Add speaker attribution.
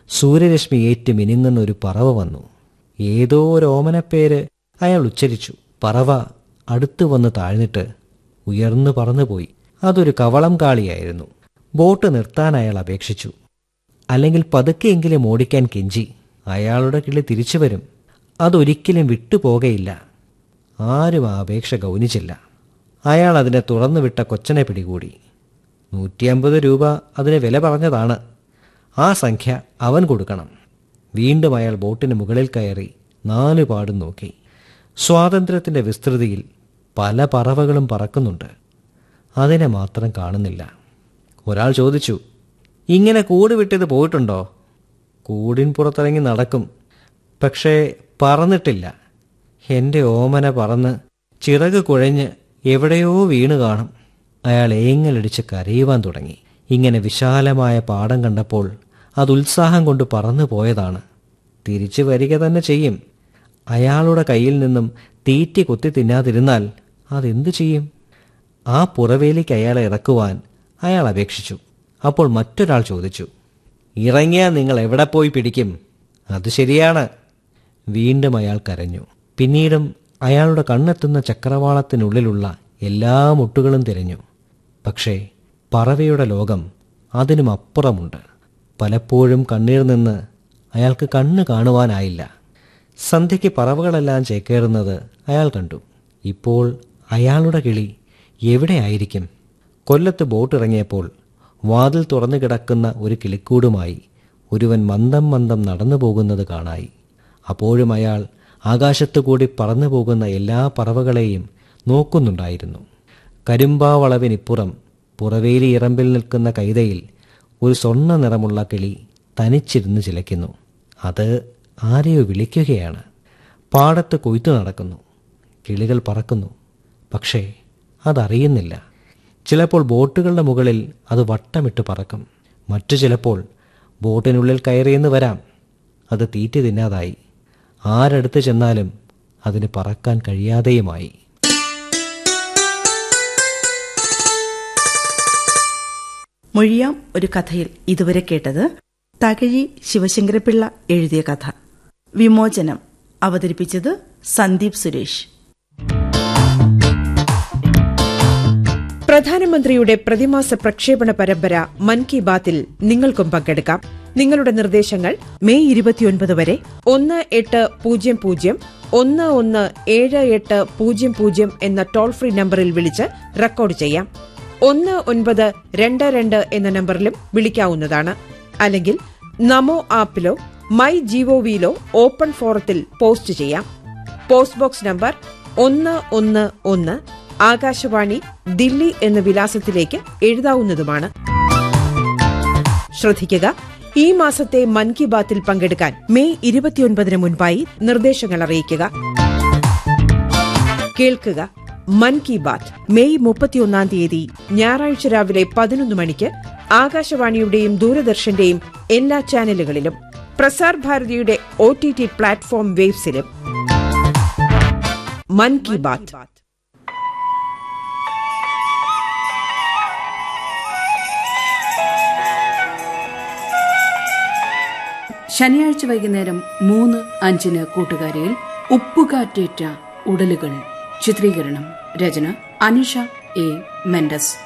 Speaker 1: സൂര്യരശ്മി ഏറ്റ് മിനുങ്ങുന്ന ഒരു പറവ വന്നു ഏതോ ഒരു ഓമനപ്പേര് അയാൾ ഉച്ചരിച്ചു പറവ അടുത്തു വന്ന് താഴ്ന്നിട്ട് ഉയർന്നു പറന്നുപോയി അതൊരു കവളം കാളിയായിരുന്നു ബോട്ട് നിർത്താൻ അയാൾ അപേക്ഷിച്ചു അല്ലെങ്കിൽ പതുക്കെയെങ്കിലും ഓടിക്കാൻ കെഞ്ചി അയാളുടെ കിളി തിരിച്ചു വരും അതൊരിക്കലും വിട്ടുപോകയില്ല ആരും ആ അപേക്ഷ ഗൗനിച്ചില്ല അയാൾ അതിനെ തുറന്നു വിട്ട കൊച്ചനെ പിടികൂടി നൂറ്റിയമ്പത് രൂപ അതിന് വില പറഞ്ഞതാണ് ആ സംഖ്യ അവൻ കൊടുക്കണം വീണ്ടും അയാൾ ബോട്ടിന് മുകളിൽ കയറി നാലു പാടും നോക്കി സ്വാതന്ത്ര്യത്തിൻ്റെ വിസ്തൃതിയിൽ പല പറവകളും പറക്കുന്നുണ്ട് അതിനെ മാത്രം കാണുന്നില്ല ഒരാൾ ചോദിച്ചു ഇങ്ങനെ കൂട് വിട്ടത് പോയിട്ടുണ്ടോ കൂടിൻ പുറത്തിറങ്ങി നടക്കും പക്ഷേ പറന്നിട്ടില്ല എൻ്റെ ഓമന പറന്ന് ചിറക് കുഴഞ്ഞ് എവിടെയോ വീണ് കാണും അയാൾ ഏങ്ങലടിച്ച് കരയുവാൻ തുടങ്ങി ഇങ്ങനെ വിശാലമായ പാടം കണ്ടപ്പോൾ അത് ഉത്സാഹം കൊണ്ട് പറന്നു പോയതാണ് തിരിച്ചു വരിക തന്നെ ചെയ്യും അയാളുടെ കയ്യിൽ നിന്നും തീറ്റി കുത്തി തിന്നാതിരുന്നാൽ അതെന്തു ചെയ്യും ആ പുറവേലിക്ക് അയാളെ ഇറക്കുവാൻ അയാൾ അപേക്ഷിച്ചു അപ്പോൾ മറ്റൊരാൾ ചോദിച്ചു ഇറങ്ങിയാൽ നിങ്ങൾ എവിടെ പോയി പിടിക്കും അത് ശരിയാണ് വീണ്ടും അയാൾ കരഞ്ഞു പിന്നീടും അയാളുടെ കണ്ണെത്തുന്ന ചക്രവാളത്തിനുള്ളിലുള്ള എല്ലാ മുട്ടുകളും തിരഞ്ഞു പക്ഷേ പറവയുടെ ലോകം അതിനും അപ്പുറമുണ്ട് പലപ്പോഴും കണ്ണീർ നിന്ന് അയാൾക്ക് കണ്ണ് കാണുവാനായില്ല സന്ധ്യയ്ക്ക് പറവകളെല്ലാം ചേക്കേറുന്നത് അയാൾ കണ്ടു ഇപ്പോൾ അയാളുടെ കിളി എവിടെയായിരിക്കും കൊല്ലത്ത് ബോട്ടിറങ്ങിയപ്പോൾ വാതിൽ തുറന്നു കിടക്കുന്ന ഒരു കിളിക്കൂടുമായി ഒരുവൻ മന്ദം മന്ദം നടന്നു പോകുന്നത് കാണായി അപ്പോഴും അയാൾ ആകാശത്തു കൂടി പറന്നു പോകുന്ന എല്ലാ പറവകളെയും നോക്കുന്നുണ്ടായിരുന്നു കരിമ്പാവളവിനിപ്പുറം പുറവേലി ഇറമ്പിൽ നിൽക്കുന്ന കൈതയിൽ ഒരു സ്വർണ്ണ നിറമുള്ള കിളി തനിച്ചിരുന്ന് ചിലയ്ക്കുന്നു അത് ആരെയോ വിളിക്കുകയാണ് പാടത്ത് കൊയ്ത്തു നടക്കുന്നു കിളികൾ പറക്കുന്നു പക്ഷേ അതറിയുന്നില്ല ചിലപ്പോൾ ബോട്ടുകളുടെ മുകളിൽ അത് വട്ടമിട്ട് പറക്കും മറ്റു ചിലപ്പോൾ ബോട്ടിനുള്ളിൽ കയറിയെന്ന് വരാം അത് തീറ്റി തിന്നാതായി ആരടുത്ത് ചെന്നാലും അതിന് പറക്കാൻ കഴിയാതെയുമായി
Speaker 2: മൊഴിയാം ഒരു കഥയിൽ ഇതുവരെ കേട്ടത് തകഴി ശിവശങ്കരപിള്ള എഴുതിയ കഥ വിമോചനം അവതരിപ്പിച്ചത് സന്ദീപ് സുരേഷ്
Speaker 3: പ്രധാനമന്ത്രിയുടെ പ്രതിമാസ പ്രക്ഷേപണ പരമ്പര മൻ കി ബാത്തിൽ നിങ്ങൾക്കും പങ്കെടുക്കാം നിങ്ങളുടെ നിർദ്ദേശങ്ങൾ മെയ് ഇരുപത്തിയൊൻപത് വരെ ഒന്ന് എട്ട് പൂജ്യം പൂജ്യം ഒന്ന് ഒന്ന് ഏഴ് എട്ട് പൂജ്യം പൂജ്യം എന്ന ടോൾ ഫ്രീ നമ്പറിൽ വിളിച്ച് റെക്കോർഡ് ചെയ്യാം ഒന്ന് ഒൻപത് രണ്ട് രണ്ട് എന്ന നമ്പറിലും വിളിക്കാവുന്നതാണ് അല്ലെങ്കിൽ നമോ ആപ്പിലോ മൈ ജിഒവിയിലോ ഓപ്പൺ ഫോറത്തിൽ പോസ്റ്റ് ചെയ്യാം പോസ്റ്റ് ബോക്സ് നമ്പർ ഒന്ന് ഒന്ന് ഒന്ന് ആകാശവാണി ദില്ലി എന്ന വിലാസത്തിലേക്ക് എഴുതാവുന്നതുമാണ് ശ്രദ്ധിക്കുക ഈ മാസത്തെ മൻ കി ബാത്തിൽ പങ്കെടുക്കാൻ മെയ് ഇരുപത്തിയൊൻപതിന് മുൻപായി നിർദ്ദേശങ്ങൾ അറിയിക്കുക കേൾക്കുക മൻ കി ബാത്ത് മെയ് മുപ്പത്തിയൊന്നാം തീയതി ഞായറാഴ്ച രാവിലെ പതിനൊന്ന് മണിക്ക് ആകാശവാണിയുടെയും ദൂരദർശന്റെയും എല്ലാ ചാനലുകളിലും പ്രസാർ ഭാരതിയുടെ ഒ ടി ടി പ്ലാറ്റ്ഫോം വേബ്സിലും മൻ കി ബാത്ത്
Speaker 4: ശനിയാഴ്ച വൈകുന്നേരം മൂന്ന് അഞ്ചിന് കൂട്ടുകാരിയിൽ ഉപ്പുകാറ്റേറ്റ ഉടലുകൾ ചിത്രീകരണം രചന അനിഷ എ മെൻഡസ്